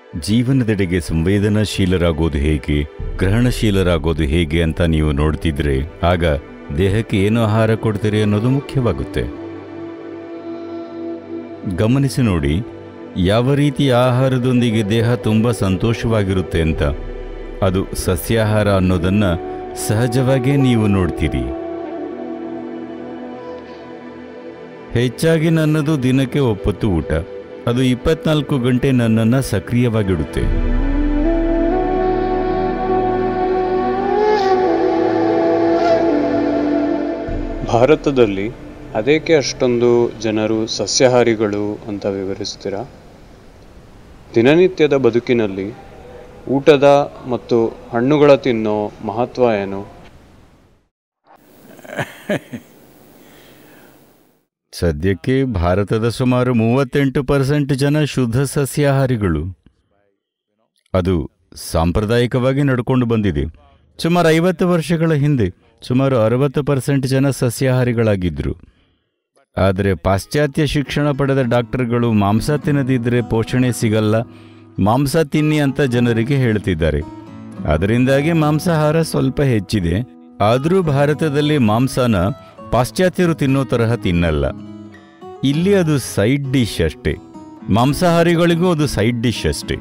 ಜೀವನದೆಡೆಗೆ ಸಂವೇದನಾಶೀಲರಾಗೋದು ಹೇಗೆ ಗ್ರಹಣಶೀಲರಾಗೋದು ಹೇಗೆ ಅಂತ ನೀವು ನೋಡ್ತಿದ್ರೆ ಆಗ ದೇಹಕ್ಕೆ ಏನು ಆಹಾರ ಕೊಡ್ತೀರಿ ಅನ್ನೋದು ಮುಖ್ಯವಾಗುತ್ತೆ ಗಮನಿಸಿ ನೋಡಿ ಯಾವ ರೀತಿ ಆಹಾರದೊಂದಿಗೆ ದೇಹ ತುಂಬ ಸಂತೋಷವಾಗಿರುತ್ತೆ ಅಂತ ಅದು ಸಸ್ಯಾಹಾರ ಅನ್ನೋದನ್ನ ಸಹಜವಾಗೇ ನೀವು ನೋಡ್ತೀರಿ ಹೆಚ್ಚಾಗಿ ನನ್ನದು ದಿನಕ್ಕೆ ಒಪ್ಪತ್ತು ಊಟ ಅದು ಇಪ್ಪತ್ನಾಲ್ಕು ಗಂಟೆ ನನ್ನನ್ನು ಸಕ್ರಿಯವಾಗಿಡುತ್ತೆ ಭಾರತದಲ್ಲಿ ಅದೇಕೆ ಅಷ್ಟೊಂದು ಜನರು ಸಸ್ಯಾಹಾರಿಗಳು ಅಂತ ವಿವರಿಸ್ತೀರಾ ದಿನನಿತ್ಯದ ಬದುಕಿನಲ್ಲಿ ಊಟದ ಮತ್ತು ಹಣ್ಣುಗಳ ತಿನ್ನೋ ಮಹತ್ವ ಏನು ಸದ್ಯಕ್ಕೆ ಭಾರತದ ಸುಮಾರು ಮೂವತ್ತೆಂಟು ಪರ್ಸೆಂಟ್ ಜನ ಶುದ್ಧ ಸಸ್ಯಾಹಾರಿಗಳು ಅದು ಸಾಂಪ್ರದಾಯಿಕವಾಗಿ ನಡ್ಕೊಂಡು ಬಂದಿದೆ ಸುಮಾರು ಐವತ್ತು ವರ್ಷಗಳ ಹಿಂದೆ ಸುಮಾರು ಅರವತ್ತು ಪರ್ಸೆಂಟ್ ಜನ ಸಸ್ಯಾಹಾರಿಗಳಾಗಿದ್ದರು ಆದರೆ ಪಾಶ್ಚಾತ್ಯ ಶಿಕ್ಷಣ ಪಡೆದ ಡಾಕ್ಟರ್ಗಳು ಮಾಂಸ ತಿನ್ನದಿದ್ದರೆ ಪೋಷಣೆ ಸಿಗಲ್ಲ ಮಾಂಸ ತಿನ್ನಿ ಅಂತ ಜನರಿಗೆ ಹೇಳ್ತಿದ್ದಾರೆ ಅದರಿಂದಾಗಿ ಮಾಂಸಾಹಾರ ಸ್ವಲ್ಪ ಹೆಚ್ಚಿದೆ ಆದರೂ ಭಾರತದಲ್ಲಿ ಮಾಂಸನ ಪಾಶ್ಚಾತ್ಯರು ತಿನ್ನೋ ತರಹ ತಿನ್ನಲ್ಲ ಇಲ್ಲಿ ಅದು ಸೈಡ್ ಡಿಶ್ ಅಷ್ಟೇ ಮಾಂಸಾಹಾರಿಗಳಿಗೂ ಅದು ಸೈಡ್ ಡಿಶ್ ಅಷ್ಟೇ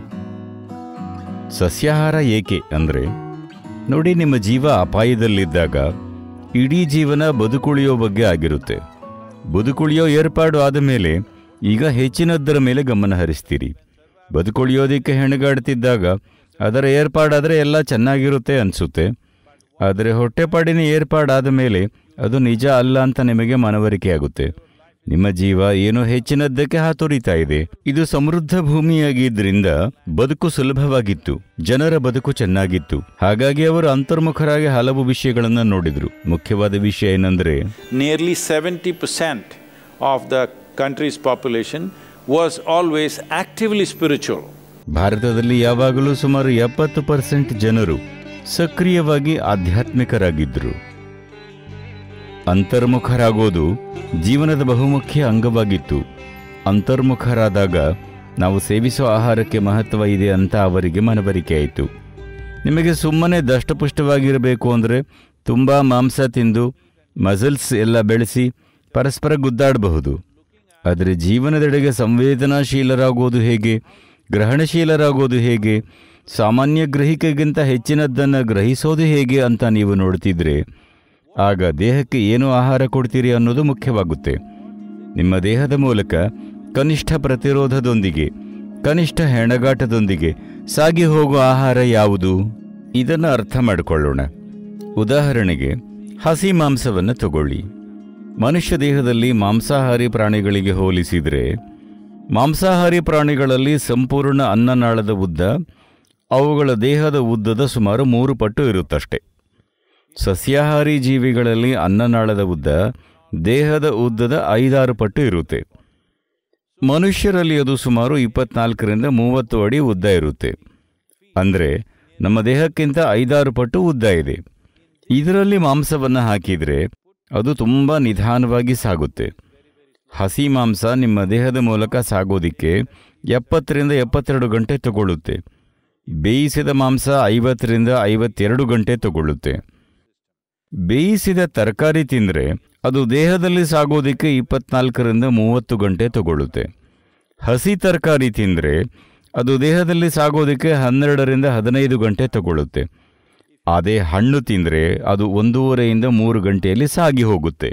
ಸಸ್ಯಾಹಾರ ಏಕೆ ಅಂದರೆ ನೋಡಿ ನಿಮ್ಮ ಜೀವ ಅಪಾಯದಲ್ಲಿದ್ದಾಗ ಇಡೀ ಜೀವನ ಬದುಕುಳಿಯೋ ಬಗ್ಗೆ ಆಗಿರುತ್ತೆ ಬದುಕುಳಿಯೋ ಏರ್ಪಾಡು ಆದ ಮೇಲೆ ಈಗ ಹೆಚ್ಚಿನದ್ದರ ಮೇಲೆ ಗಮನ ಹರಿಸ್ತೀರಿ ಬದುಕುಳಿಯೋದಕ್ಕೆ ಹೆಣಗಾಡ್ತಿದ್ದಾಗ ಅದರ ಏರ್ಪಾಡಾದರೆ ಎಲ್ಲ ಚೆನ್ನಾಗಿರುತ್ತೆ ಅನಿಸುತ್ತೆ ಆದರೆ ಹೊಟ್ಟೆಪಾಡಿನ ಏರ್ಪಾಡಾದ ಮೇಲೆ ಅದು ನಿಜ ಅಲ್ಲ ಅಂತ ನಿಮಗೆ ಮನವರಿಕೆಯಾಗುತ್ತೆ ನಿಮ್ಮ ಜೀವ ಏನೋ ಹೆಚ್ಚಿನದ್ದಕ್ಕೆ ಹಾತೊರಿತಾ ಇದೆ ಇದು ಸಮೃದ್ಧ ಭೂಮಿಯಾಗಿದ್ದರಿಂದ ಬದುಕು ಸುಲಭವಾಗಿತ್ತು ಜನರ ಬದುಕು ಚೆನ್ನಾಗಿತ್ತು ಹಾಗಾಗಿ ಅವರು ಅಂತರ್ಮುಖರಾಗಿ ಹಲವು ವಿಷಯಗಳನ್ನು ನೋಡಿದ್ರು ಮುಖ್ಯವಾದ ವಿಷಯ ಏನಂದ್ರೆ nearly 70% of the country's population was always actively spiritual. ಭಾರತದಲ್ಲಿ ಯಾವಾಗಲೂ ಸುಮಾರು ಎಪ್ಪತ್ತು ಪರ್ಸೆಂಟ್ ಜನರು ಸಕ್ರಿಯವಾಗಿ ಆಧ್ಯಾತ್ಮಿಕರಾಗಿದ್ದರು ಅಂತರ್ಮುಖರಾಗೋದು ಜೀವನದ ಬಹುಮುಖ್ಯ ಅಂಗವಾಗಿತ್ತು ಅಂತರ್ಮುಖರಾದಾಗ ನಾವು ಸೇವಿಸೋ ಆಹಾರಕ್ಕೆ ಮಹತ್ವ ಇದೆ ಅಂತ ಅವರಿಗೆ ಮನವರಿಕೆ ಆಯಿತು ನಿಮಗೆ ಸುಮ್ಮನೆ ದಷ್ಟಪುಷ್ಟವಾಗಿರಬೇಕು ಅಂದರೆ ತುಂಬ ಮಾಂಸ ತಿಂದು ಮಸಲ್ಸ್ ಎಲ್ಲ ಬೆಳೆಸಿ ಪರಸ್ಪರ ಗುದ್ದಾಡಬಹುದು ಆದರೆ ಜೀವನದೆಡೆಗೆ ಸಂವೇದನಾಶೀಲರಾಗೋದು ಹೇಗೆ ಗ್ರಹಣಶೀಲರಾಗೋದು ಹೇಗೆ ಸಾಮಾನ್ಯ ಗ್ರಹಿಕೆಗಿಂತ ಹೆಚ್ಚಿನದ್ದನ್ನು ಗ್ರಹಿಸೋದು ಹೇಗೆ ಅಂತ ನೀವು ನೋಡ್ತಿದ್ರೆ ಆಗ ದೇಹಕ್ಕೆ ಏನು ಆಹಾರ ಕೊಡ್ತೀರಿ ಅನ್ನೋದು ಮುಖ್ಯವಾಗುತ್ತೆ ನಿಮ್ಮ ದೇಹದ ಮೂಲಕ ಕನಿಷ್ಠ ಪ್ರತಿರೋಧದೊಂದಿಗೆ ಕನಿಷ್ಠ ಹೆಣಗಾಟದೊಂದಿಗೆ ಸಾಗಿ ಹೋಗುವ ಆಹಾರ ಯಾವುದು ಇದನ್ನು ಅರ್ಥ ಮಾಡಿಕೊಳ್ಳೋಣ ಉದಾಹರಣೆಗೆ ಹಸಿ ಮಾಂಸವನ್ನು ತಗೊಳ್ಳಿ ಮನುಷ್ಯ ದೇಹದಲ್ಲಿ ಮಾಂಸಾಹಾರಿ ಪ್ರಾಣಿಗಳಿಗೆ ಹೋಲಿಸಿದರೆ ಮಾಂಸಾಹಾರಿ ಪ್ರಾಣಿಗಳಲ್ಲಿ ಸಂಪೂರ್ಣ ಅನ್ನನಾಳದ ಉದ್ದ ಅವುಗಳ ದೇಹದ ಉದ್ದದ ಸುಮಾರು ಮೂರು ಪಟ್ಟು ಇರುತ್ತಷ್ಟೆ ಸಸ್ಯಾಹಾರಿ ಜೀವಿಗಳಲ್ಲಿ ಅನ್ನನಾಳದ ಉದ್ದ ದೇಹದ ಉದ್ದದ ಐದಾರು ಪಟ್ಟು ಇರುತ್ತೆ ಮನುಷ್ಯರಲ್ಲಿ ಅದು ಸುಮಾರು ಇಪ್ಪತ್ನಾಲ್ಕರಿಂದ ಮೂವತ್ತು ಅಡಿ ಉದ್ದ ಇರುತ್ತೆ ಅಂದರೆ ನಮ್ಮ ದೇಹಕ್ಕಿಂತ ಐದಾರು ಪಟ್ಟು ಉದ್ದ ಇದೆ ಇದರಲ್ಲಿ ಮಾಂಸವನ್ನು ಹಾಕಿದರೆ ಅದು ತುಂಬ ನಿಧಾನವಾಗಿ ಸಾಗುತ್ತೆ ಹಸಿ ಮಾಂಸ ನಿಮ್ಮ ದೇಹದ ಮೂಲಕ ಸಾಗೋದಿಕ್ಕೆ ಎಪ್ಪತ್ತರಿಂದ ಎಪ್ಪತ್ತೆರಡು ಗಂಟೆ ತಗೊಳ್ಳುತ್ತೆ ಬೇಯಿಸಿದ ಮಾಂಸ ಐವತ್ತರಿಂದ ಐವತ್ತೆರಡು ಗಂಟೆ ತಗೊಳ್ಳುತ್ತೆ ಬೇಯಿಸಿದ ತರಕಾರಿ ತಿಂದರೆ ಅದು ದೇಹದಲ್ಲಿ ಸಾಗೋದಕ್ಕೆ ಇಪ್ಪತ್ನಾಲ್ಕರಿಂದ ಮೂವತ್ತು ಗಂಟೆ ತಗೊಳ್ಳುತ್ತೆ ಹಸಿ ತರಕಾರಿ ತಿಂದರೆ ಅದು ದೇಹದಲ್ಲಿ ಸಾಗೋದಕ್ಕೆ ಹನ್ನೆರಡರಿಂದ ಹದಿನೈದು ಗಂಟೆ ತಗೊಳ್ಳುತ್ತೆ ಅದೇ ಹಣ್ಣು ತಿಂದರೆ ಅದು ಒಂದೂವರೆಯಿಂದ ಮೂರು ಗಂಟೆಯಲ್ಲಿ ಸಾಗಿ ಹೋಗುತ್ತೆ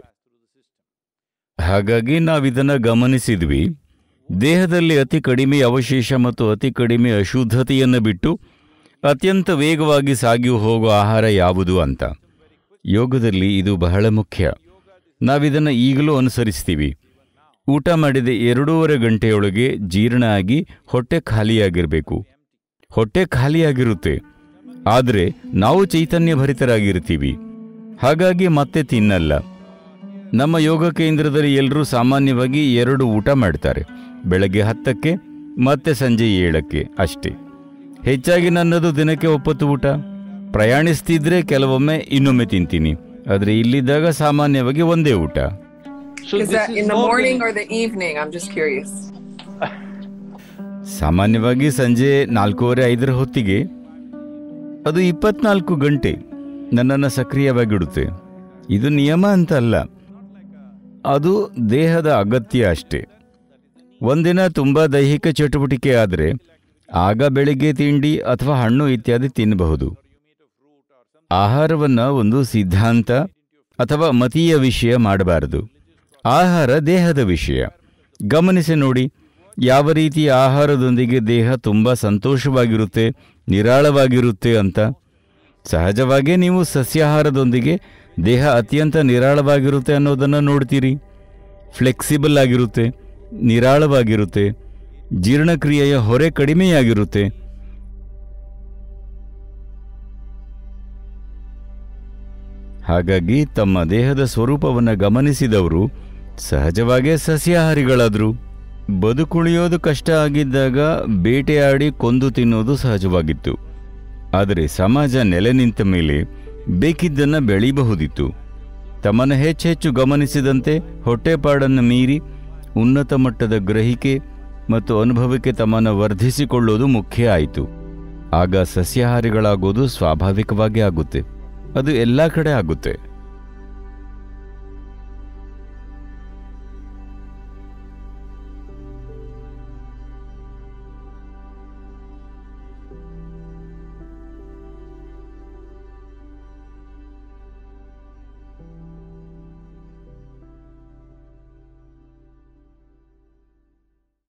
ಹಾಗಾಗಿ ನಾವಿದನ್ನು ಗಮನಿಸಿದ್ವಿ ದೇಹದಲ್ಲಿ ಅತಿ ಕಡಿಮೆ ಅವಶೇಷ ಮತ್ತು ಅತಿ ಕಡಿಮೆ ಅಶುದ್ಧತೆಯನ್ನು ಬಿಟ್ಟು ಅತ್ಯಂತ ವೇಗವಾಗಿ ಸಾಗಿ ಹೋಗುವ ಆಹಾರ ಯಾವುದು ಅಂತ ಯೋಗದಲ್ಲಿ ಇದು ಬಹಳ ಮುಖ್ಯ ನಾವಿದನ್ನು ಈಗಲೂ ಅನುಸರಿಸ್ತೀವಿ ಊಟ ಮಾಡಿದ ಎರಡೂವರೆ ಗಂಟೆಯೊಳಗೆ ಜೀರ್ಣ ಆಗಿ ಹೊಟ್ಟೆ ಖಾಲಿಯಾಗಿರಬೇಕು ಹೊಟ್ಟೆ ಖಾಲಿಯಾಗಿರುತ್ತೆ ಆದರೆ ನಾವು ಚೈತನ್ಯ ಭರಿತರಾಗಿರ್ತೀವಿ ಹಾಗಾಗಿ ಮತ್ತೆ ತಿನ್ನಲ್ಲ ನಮ್ಮ ಯೋಗ ಕೇಂದ್ರದಲ್ಲಿ ಎಲ್ಲರೂ ಸಾಮಾನ್ಯವಾಗಿ ಎರಡು ಊಟ ಮಾಡ್ತಾರೆ ಬೆಳಗ್ಗೆ ಹತ್ತಕ್ಕೆ ಮತ್ತೆ ಸಂಜೆ ಏಳಕ್ಕೆ ಅಷ್ಟೇ ಹೆಚ್ಚಾಗಿ ನನ್ನದು ದಿನಕ್ಕೆ ಒಪ್ಪತ್ತು ಊಟ ಪ್ರಯಾಣಿಸ್ತಿದ್ರೆ ಕೆಲವೊಮ್ಮೆ ಇನ್ನೊಮ್ಮೆ ತಿಂತೀನಿ ಆದರೆ ಇಲ್ಲಿದ್ದಾಗ ಸಾಮಾನ್ಯವಾಗಿ ಒಂದೇ ಊಟ So Is this that is in the more morning than- or the evening? I'm just curious. ಸಾಮಾನ್ಯವಾಗಿ ಸಂಜೆ ನಾಲ್ಕೂವರೆ ಐದರ ಹೊತ್ತಿಗೆ ಅದು ಇಪ್ಪತ್ನಾಲ್ಕು ಗಂಟೆ ನನ್ನನ್ನು ಸಕ್ರಿಯವಾಗಿಡುತ್ತೆ ಇದು ನಿಯಮ ಅಂತ ಅಲ್ಲ ಅದು ದೇಹದ ಅಗತ್ಯ ಅಷ್ಟೇ ಒಂದಿನ ತುಂಬ ದೈಹಿಕ ಚಟುವಟಿಕೆ ಆದರೆ ಆಗ ಬೆಳಿಗ್ಗೆ ತಿಂಡಿ ಅಥವಾ ಹಣ್ಣು ಇತ್ಯಾದಿ ತಿನ್ನಬಹುದು ಆಹಾರವನ್ನು ಒಂದು ಸಿದ್ಧಾಂತ ಅಥವಾ ಮತೀಯ ವಿಷಯ ಮಾಡಬಾರದು ಆಹಾರ ದೇಹದ ವಿಷಯ ಗಮನಿಸಿ ನೋಡಿ ಯಾವ ರೀತಿಯ ಆಹಾರದೊಂದಿಗೆ ದೇಹ ತುಂಬ ಸಂತೋಷವಾಗಿರುತ್ತೆ ನಿರಾಳವಾಗಿರುತ್ತೆ ಅಂತ ಸಹಜವಾಗೇ ನೀವು ಸಸ್ಯಾಹಾರದೊಂದಿಗೆ ದೇಹ ಅತ್ಯಂತ ನಿರಾಳವಾಗಿರುತ್ತೆ ಅನ್ನೋದನ್ನು ನೋಡ್ತೀರಿ ಫ್ಲೆಕ್ಸಿಬಲ್ ಆಗಿರುತ್ತೆ ನಿರಾಳವಾಗಿರುತ್ತೆ ಜೀರ್ಣಕ್ರಿಯೆಯ ಹೊರೆ ಕಡಿಮೆಯಾಗಿರುತ್ತೆ ಹಾಗಾಗಿ ತಮ್ಮ ದೇಹದ ಸ್ವರೂಪವನ್ನು ಗಮನಿಸಿದವರು ಸಹಜವಾಗೇ ಸಸ್ಯಾಹಾರಿಗಳಾದರು ಬದುಕುಳಿಯೋದು ಕಷ್ಟ ಆಗಿದ್ದಾಗ ಬೇಟೆಯಾಡಿ ಕೊಂದು ತಿನ್ನೋದು ಸಹಜವಾಗಿತ್ತು ಆದರೆ ಸಮಾಜ ನೆಲೆ ನಿಂತ ಮೇಲೆ ಬೇಕಿದ್ದನ್ನು ಬೆಳೀಬಹುದಿತ್ತು ತಮ್ಮನ್ನು ಹೆಚ್ಚೆಚ್ಚು ಗಮನಿಸಿದಂತೆ ಹೊಟ್ಟೆಪಾಡನ್ನು ಮೀರಿ ಉನ್ನತ ಮಟ್ಟದ ಗ್ರಹಿಕೆ ಮತ್ತು ಅನುಭವಕ್ಕೆ ತಮ್ಮನ್ನು ವರ್ಧಿಸಿಕೊಳ್ಳೋದು ಮುಖ್ಯ ಆಯಿತು ಆಗ ಸಸ್ಯಾಹಾರಿಗಳಾಗೋದು ಸ್ವಾಭಾವಿಕವಾಗಿ ಆಗುತ್ತೆ ಅದು ಎಲ್ಲ ಕಡೆ ಆಗುತ್ತೆ